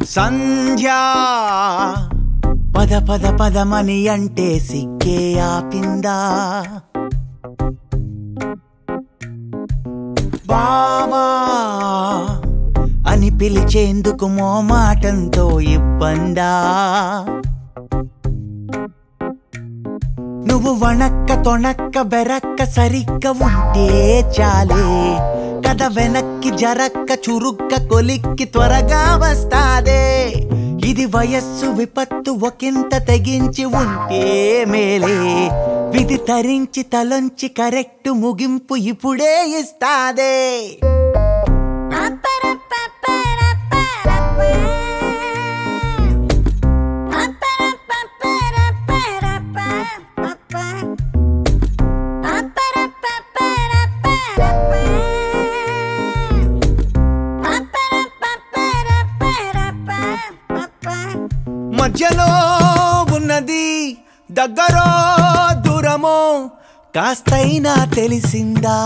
సంధ్యా పద పద పదమని అంటే సిగ్గే ఆపిందా బావా అని పిలిచేందుకు మోమాటంతో ఇబ్బందా నువ్వు వణక్క తొణక్క బెరక్క సరిగ్గా ఉంటే చాలే కథ వెనక్కి జరక్క చురుక్క కొలిక్కి త్వరగా వస్తాదే ఇది వయస్సు విపత్తు ఒకంత తెగించి ఉంటే మేలే విధి తరించి తలొంచి కరెక్ట్ ముగింపు ఇప్పుడే ఇస్తాదే మధ్యలో ఉన్నది దగ్గరో దూరమో కాస్తైనా తెలిసిందా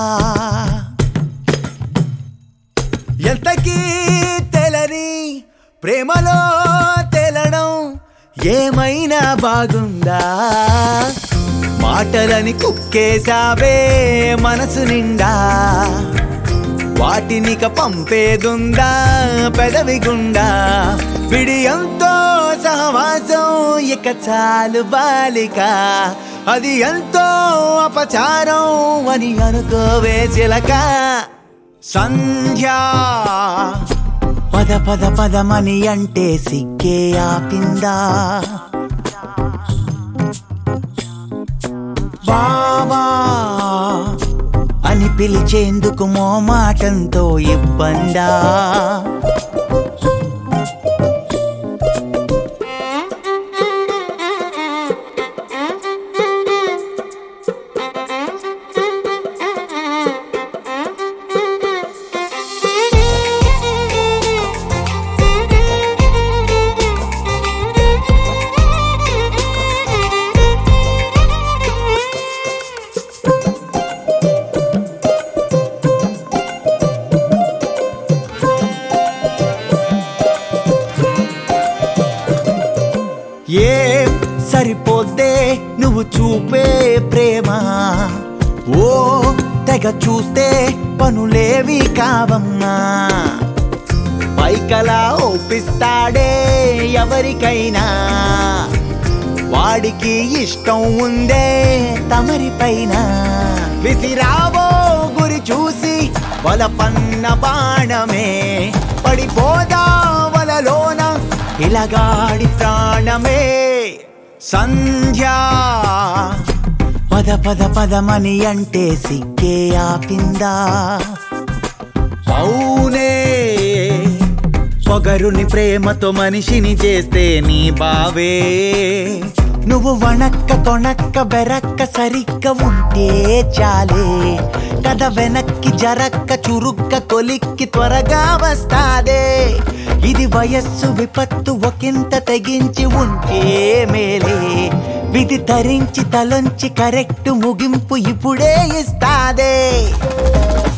ఎంతకీ తెలని ప్రేమలో తెలడం ఏమైనా బాగుందా మాటలని కుక్కేసావే మనసు నిండా వాటినిక పంపేదుందా పెదవి గుండా విడియంతో సహవాసం ఇక చాలు బాలిక అది ఎంతో అపచారం అని అనుకోవే చిలక సంధ్యా పద పద పదమని అంటే సిగ్గే ఆపిందా బావా అని పిలిచేందుకు మోమాటంతో ఇబ్బందా ఏ సరిపోతే నువ్వు చూపే ప్రేమ ఓ తెగ చూస్తే పనులేవి కావమ్మా పైకలా ఒప్పిస్తాడే ఎవరికైనా వాడికి ఇష్టం ఉందే తమరిపైన విసిరావో గురి చూసి వల పన్న బాణమే పడిపోదా వలలోన ఇలగాడి ప్రాణమే సంధ్యా పద పద పదమని అంటే సిగ్గే ఆపిందా అవునే పొగరుని ప్రేమతో మనిషిని చేస్తే నీ బావే నువ్వు వణక్క తొణక్క బెరక్క సరిగ్గా ఉంటే చాలే కథ వెనక్కి జరక్క చురుక్క కొలిక్కి త్వరగా వస్తాదే ఇది వయస్సు విపత్తు ఒకంత తెగించి ఉంటే మేలే విధి తరించి తలొంచి కరెక్ట్ ముగింపు ఇప్పుడే ఇస్తాదే